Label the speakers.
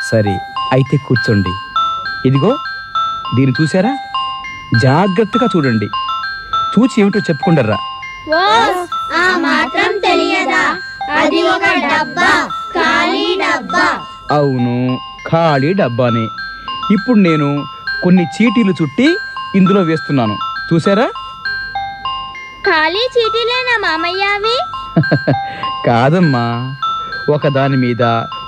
Speaker 1: సరే అయితే కూర్చోండి ఇదిగో దీన్ని చూసారా జాగ్రత్తగా చూడండి చూచి ఏమిటో చెప్పుకుండర్రా
Speaker 2: ఆ మాత్రం తెలియదా అది ఒక డబ్బా ఖాళీ డబ్బా
Speaker 1: అవును ఖాళీ డబ్బానే ఇప్పుడు నేను కొన్ని చీటీలు చుట్టి ఇందులో వేస్తున్నాను చూసారా
Speaker 2: ఖాళీ చీటీలేనా మామయ్య అవి
Speaker 1: కాదమ్మా ఒకదాని మీద